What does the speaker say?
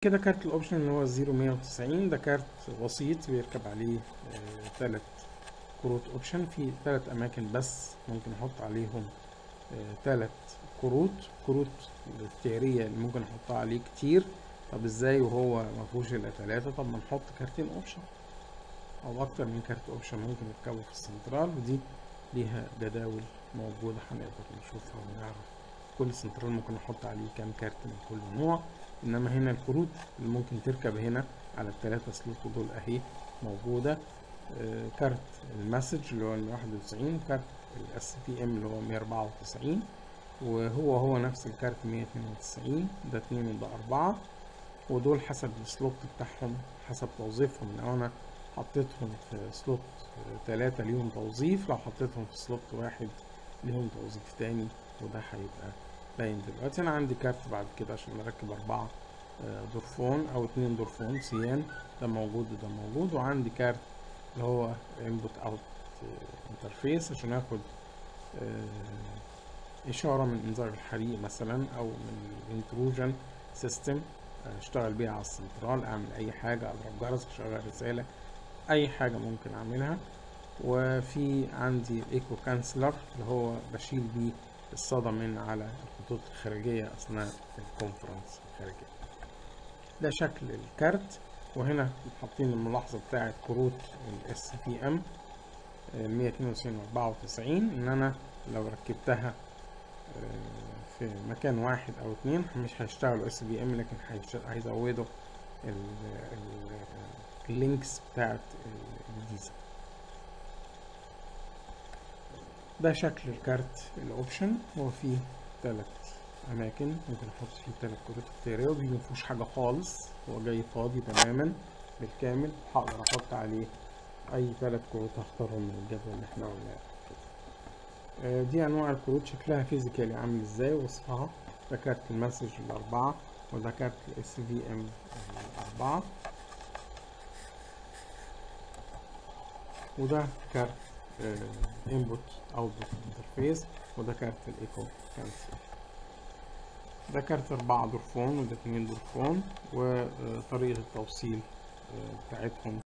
كده كارت الاوبشن اللي هو الزيرو مية وتسعين ده كارت بسيط بيركب عليه آه، تلات كروت اوبشن في تلات اماكن بس ممكن احط عليهم آه، تلات كروت كروت الاختيارية اللي ممكن احطها عليه كتير طب ازاي وهو مفهوش الا تلاتة طب ما نحط كارتين اوبشن او اكتر من كارت اوبشن ممكن يركبوا في السنترال ودي ليها جداول موجودة هنقدر نشوفها ونعرف كل سنترال ممكن احط عليه كام كارت من كل نوع انما هنا الكروت اللي ممكن تركب هنا على التلاتة سلوت دول اهي موجودة آه، كارت المسج اللي هو ال 91 كارت الاس بي ام اللي هو 194 وهو هو نفس الكارت 192 ده اتنين وده أربعة ودول حسب السلوت بتاعهم حسب توظيفهم لو أنا حطيتهم في سلوت آه، تلاتة ليهم توظيف لو حطيتهم في سلوت واحد ليهم توظيف تاني وده هيبقى باين دلوقتي أنا عندي كارت بعد كده عشان أركب أربعة آه، دورفون أو اتنين دورفون سيان ده موجود وده موجود وعندي كارت اللي هو انبوت اوت انترفيس عشان اخد آه، اشاره من انذار الحريق مثلا او من الانتروجن سيستم اشتغل بيها على السنترال اعمل اي حاجه اضرب جرس اشغل رساله اي حاجه ممكن اعملها وفي عندي الايكو كانسلر اللي هو بشيل بيه الصدى من على الخطوط الخارجيه اثناء الكونفرنس الخارجيه ده شكل الكارت وهنا حاطين الملاحظة بتاعة كروت الاس بي ام 192 و 94 ان انا لو ركبتها آه، في مكان واحد او اتنين مش هيشتغلوا اس بي ام لكن هيش- هيزودوا ال- ال- اللينكس بتاعة الديزل ده شكل الكارت الاوبشن هو فيه تلات اماكن ممكن احط فيه تلات كروت اختياريه ودي مفيهوش حاجه خالص هو جاي فاضي تماما بالكامل هقدر احط عليه اي تلات كروت هختارهم من الجدول اللي احنا قلناه آه، دي انواع الكروت شكلها فيزيكالي عامل ازاي وصفها ده كارت المسج الاربعه وده كارت الاس في ام الاربعه وده كارت انبوت اوتبوت انترفيس وده كارت الايكو كانسل ده كارت أربعة دورفون وده اتنين دورفون وطريقة التوصيل آه، بتاعتهم